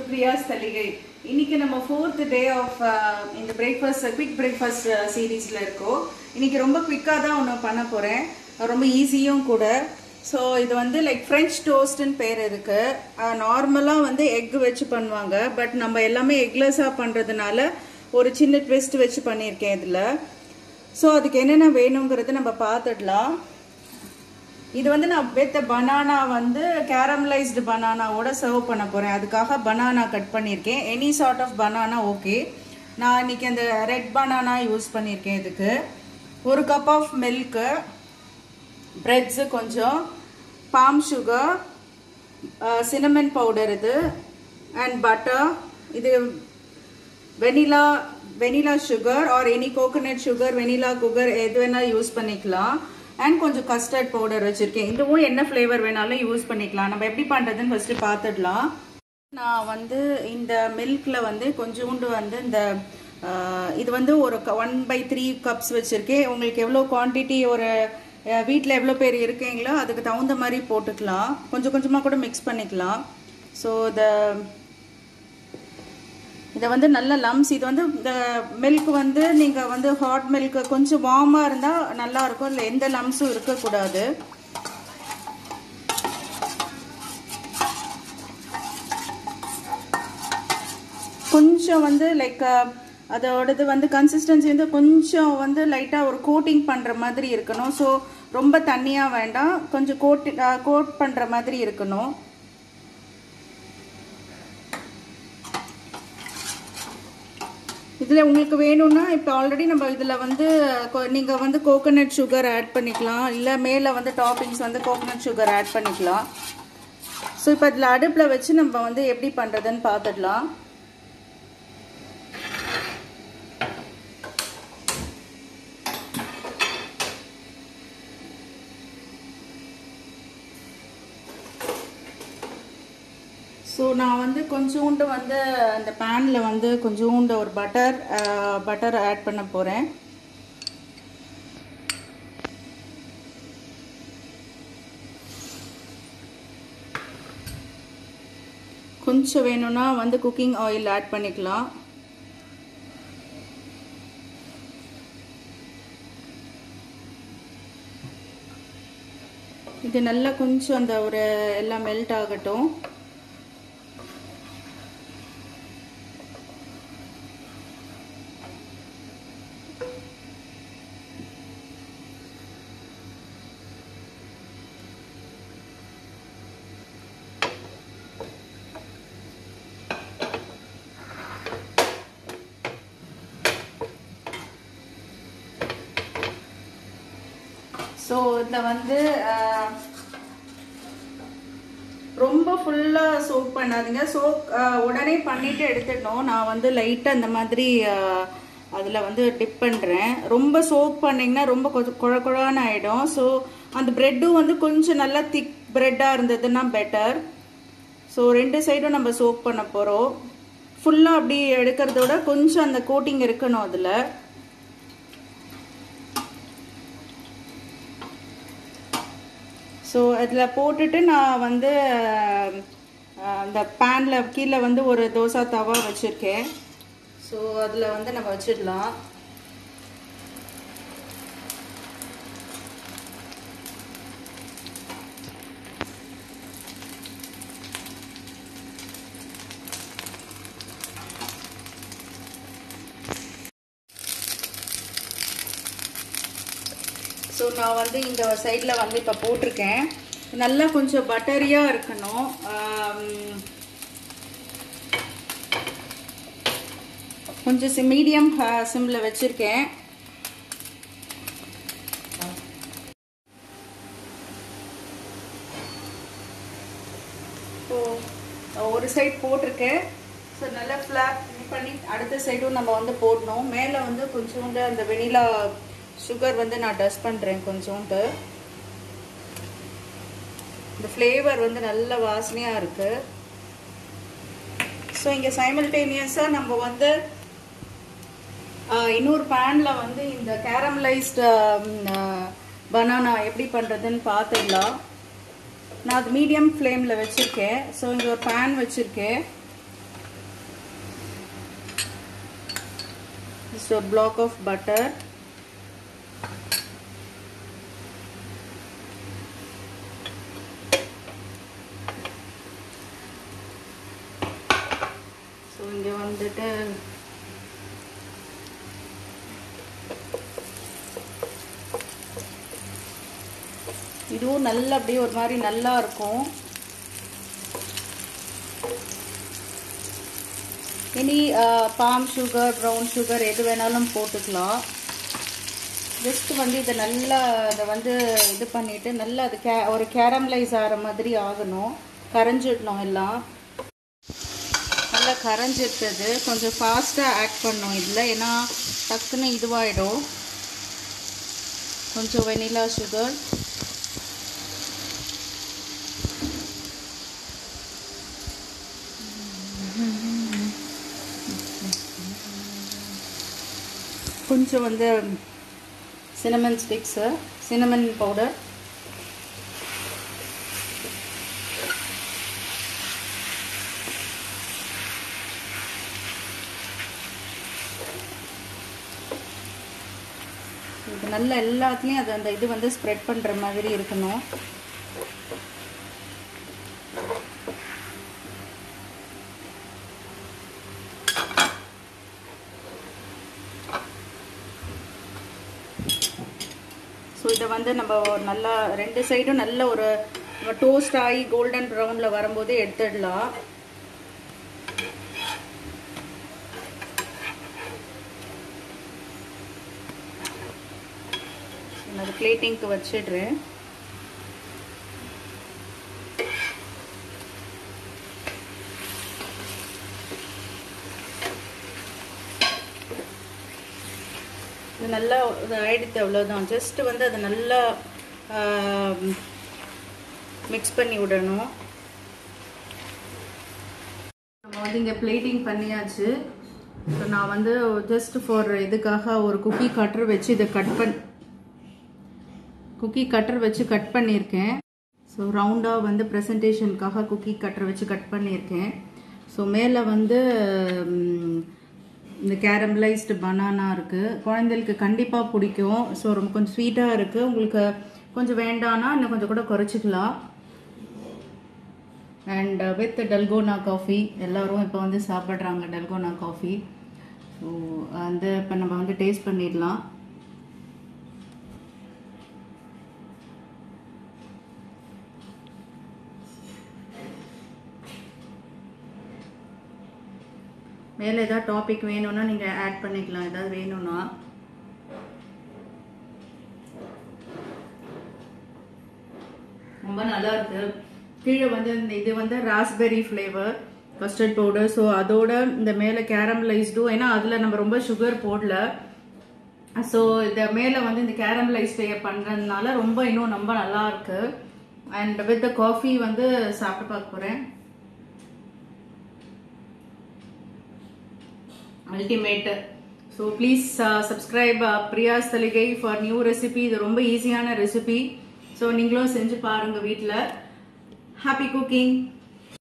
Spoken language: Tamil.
பிரியாஸ் தலிகை இன்னைக்கு நம்ம ஃபோர்த் டே ஆஃப் இந்த பிரேக்ஃபாஸ்ட் குவிக் பிரேக்ஃபாஸ்ட் சீரீஸில் இருக்கோம் இன்னைக்கு ரொம்ப குவிக்காக தான் ஒன்று பண்ண போகிறேன் ரொம்ப ஈஸியும் கூட ஸோ இது வந்து லைக் ஃப்ரெஞ்ச் டோஸ்ட்னு பேர் இருக்குது நார்மலாக வந்து எக் வச்சு பண்ணுவாங்க பட் நம்ம எல்லாமே எக்லெஸ்ஸாக பண்ணுறதுனால ஒரு சின்ன ட்விஸ்ட் வச்சு பண்ணியிருக்கேன் இதில் ஸோ அதுக்கு என்னென்ன வேணுங்கிறது நம்ம பார்த்துடலாம் இது வந்து நான் வித் பனானா வந்து கேரமலைஸ்டு பனானாவோட சர்வ் பண்ண போகிறேன் அதுக்காக பனானா கட் பண்ணியிருக்கேன் any sort of banana okay நான் இன்னைக்கு அந்த ரெட் பனானா யூஸ் பண்ணியிருக்கேன் இதுக்கு ஒரு கப் ஆஃப் மில்க்கு ப்ரெட்ஸு கொஞ்சம் பாம் சுகர் சினமன் பவுடர் இது அண்ட் பட்டர் இது vanilla vanilla sugar or any coconut sugar vanilla sugar எது வேணாலும் யூஸ் பண்ணிக்கலாம் அண்ட் கொஞ்சம் கஸ்டர்ட் பவுடர் வச்சுருக்கேன் இதுவும் என்ன ஃப்ளேவர் வேணாலும் யூஸ் பண்ணிக்கலாம் நம்ம எப்படி பண்ணுறதுன்னு ஃபஸ்ட்டு பார்த்துடலாம் நான் வந்து இந்த மில்கில் வந்து கொஞ்சோண்டு வந்து இந்த இது வந்து ஒரு ஒன் பை த்ரீ கப்ஸ் வச்சுருக்கேன் உங்களுக்கு எவ்வளோ குவான்டிட்டி ஒரு வீட்டில் எவ்வளோ பேர் இருக்கீங்களோ அதுக்கு தகுந்த மாதிரி போட்டுக்கலாம் கொஞ்சம் கொஞ்சமாக கூட மிக்ஸ் பண்ணிக்கலாம் ஸோ த இதை வந்து நல்ல லம்ஸ் இது வந்து இந்த மில்க் வந்து நீங்கள் வந்து ஹாட் மில்க் கொஞ்சம் வார்மாக இருந்தால் நல்லாயிருக்கும் இல்லை எந்த லம்ஸும் இருக்கக்கூடாது கொஞ்சம் வந்து லைக் அதோடது வந்து கன்சிஸ்டன்சி வந்து கொஞ்சம் வந்து லைட்டாக ஒரு கோட்டிங் பண்ணுற மாதிரி இருக்கணும் ஸோ ரொம்ப தண்ணியாக வேண்டாம் கொஞ்சம் கோட்டி கோட் பண்ணுற மாதிரி இருக்கணும் இதில் உங்களுக்கு வேணும்னா இப்போ ஆல்ரெடி நம்ம இதில் வந்து நீங்கள் வந்து கோகோனட் சுகர் ஆட் பண்ணிக்கலாம் இல்லை மேலே வந்து டாப்பிங்ஸ் வந்து கோகோனட் சுகர் ஆட் பண்ணிக்கலாம் ஸோ இப்போ இதில் அடுப்பில் வச்சு நம்ம வந்து எப்படி பண்ணுறதுன்னு பார்த்துடலாம் ஸோ நான் வந்து கொஞ்சோண்டு வந்து அந்த பேனில் வந்து கொஞ்சோண்டு ஒரு பட்டர் பட்டர் ஆட் பண்ண போகிறேன் கொஞ்சம் வேணும்னா வந்து குக்கிங் ஆயில் ஆட் பண்ணிக்கலாம் இது நல்லா கொஞ்சம் அந்த ஒரு எல்லாம் மெல்ட் ஆகட்டும் ஸோ இதில் வந்து ரொம்ப ஃபுல்லாக சோக் பண்ணாதீங்க சோக் உடனே பண்ணிவிட்டு எடுத்துடணும் நான் வந்து லைட்டாக இந்த மாதிரி அதில் வந்து டிப் பண்ணுறேன் ரொம்ப சோக் பண்ணிங்கன்னா ரொம்ப கொஞ்சம் குழ குழான்னு ஆகிடும் ஸோ அந்த ப்ரெட்டும் வந்து கொஞ்சம் நல்லா திக் ப்ரெட்டாக இருந்ததுன்னா பெட்டர் ஸோ ரெண்டு சைடும் நம்ம சோக் பண்ண போகிறோம் ஃபுல்லாக அப்படி எடுக்கிறதோட கொஞ்சம் அந்த கோட்டிங் இருக்கணும் அதில் ஸோ அதில் போட்டுட்டு நான் வந்து அந்த பேனில் கீழே வந்து ஒரு தோசை தவா வச்சுருக்கேன் ஸோ அதில் வந்து நம்ம வச்சிடலாம் ஸோ நான் வந்து இந்த சைடில் வந்து இப்போ போட்டிருக்கேன் நல்லா கொஞ்சம் பட்டரியாக இருக்கணும் கொஞ்சம் சி மீடியம் சிம்மில் வச்சுருக்கேன் ஸோ ஒரு சைட் போட்டிருக்கேன் ஸோ நல்லா ஃப்ளாட் பண்ணி அடுத்த சைடும் நம்ம வந்து போடணும் மேலே வந்து கொஞ்சோண்டு அந்த வெனிலா சுகர் வந்து நான் டஸ்ட் பண்ணுறேன் கொஞ்சோண்டு இந்த ஃப்ளேவர் வந்து நல்ல வாசனையாக இருக்குது ஸோ இங்கே சைமல்டேனியஸாக நம்ம வந்து இன்னொரு பேனில் வந்து இந்த கேரமலைஸ்டு பனானா எப்படி பண்ணுறதுன்னு பார்த்துடலாம் நான் அது மீடியம் ஃப்ளேமில் வச்சுருக்கேன் ஸோ இங்கே ஒரு பேன் வச்சுருக்கேன் ஜஸ்ட் ஒரு பிளாக் ஆஃப் பட்டர் ஸோ இங்கே வந்துட்டு இதுவும் நல்லா அப்படியே ஒரு மாதிரி நல்லா இருக்கும் இனி பாம் சுகர் ப்ரௌன் சுகர் எது வேணாலும் போட்டுக்கலாம் ஜஸ்ட் வந்து இதை நல்லா அதை வந்து இது பண்ணிவிட்டு நல்லா அது கே ஒரு கேரமலைஸ் ஆகிற மாதிரி ஆகணும் கரைஞ்சிடணும் எல்லாம் நல்லா கரைஞ்சிட்டது கொஞ்சம் ஃபாஸ்ட்டாக ஆட் பண்ணும் இதில் ஏன்னா டக்குன்னு இதுவாகிடும் கொஞ்சம் வெனிலா சுகர் கொஞ்சம் வந்து சினமன் ஸ்டிக்ஸு சினமன் பவுடர் இது நல்லா எல்லாத்துலேயும் அது அந்த இது வந்து ஸ்ப்ரெட் பண்ணுற மாதிரி இருக்கணும் ஸோ இதை வந்து நம்ம ஒரு நல்லா ரெண்டு சைடும் நல்ல ஒரு டோஸ்ட் ஆகி கோல்டன் ப்ரௌனில் வரும்போது எடுத்துடலாம் அது பிளேட்டிங்க்கு வச்சிடுறேன் இது நல்லா இது ஆயிடுத்து அவ்வளோதான் ஜஸ்ட் வந்து அதை நல்லா மிக்ஸ் பண்ணி விடணும் நம்ம வந்து இங்கே பிளேட்டிங் பண்ணியாச்சு ஸோ நான் வந்து ஜஸ்ட் ஃபார் இதுக்காக ஒரு குக்கி கட்டர் வச்சு இதை கட் பண் குக்கி கட்டர் வச்சு கட் பண்ணியிருக்கேன் ஸோ ரவுண்டாக வந்து ப்ரெசன்டேஷனுக்காக குக்கி கட்டர் வச்சு கட் பண்ணியிருக்கேன் ஸோ மேலே வந்து ம், இந்த கேரமலைஸ்டு பனானா இருக்குது குழந்தைகளுக்கு கண்டிப்பாக பிடிக்கும் ஸோ ரொம்ப கொஞ்சம் ஸ்வீட்டாக இருக்குது உங்களுக்கு கொஞ்சம் வேண்டான்னா இன்னும் கொஞ்சம் கூட குறைச்சிக்கலாம் அண்ட் வித் டல்கோனா காஃபி எல்லாரும் இப்போ வந்து சாப்பிட்றாங்க டல்கோனா காஃபி ஸோ அந்த இப்போ நம்ம வந்து டேஸ்ட் பண்ணிடலாம் மேலே ஏதாவது டாபிக் வேணும்னா நீங்கள் ஆட் பண்ணிக்கலாம் ஏதாவது வேணும்னா ரொம்ப நல்லா இருக்கு கீழே வந்து இந்த இது வந்து raspberry flavour custard powder so அதோட இந்த மேலே கேரமலைஸ்டும் ஏன்னா அதில் நம்ம ரொம்ப சுகர் போடல ஸோ இந்த மேலே வந்து இந்த கேரமலைஸ் பண்ணுறதுனால ரொம்ப இன்னும் ரொம்ப நல்லா இருக்கு அண்ட் வித் த காஃபி வந்து சாப்பிட்டு பார்க்க போகிறேன் அல்டிமேட் ஸோ ப்ளீஸ் சப்ஸ்கிரைப் பிரியாஸ் தலிகை ஃபார் நியூ ரெசிபி இது ரொம்ப ஈஸியான ரெசிபி ஸோ நீங்களும் செஞ்சு பாருங்க வீட்டில் ஹாப்பி குக்கிங்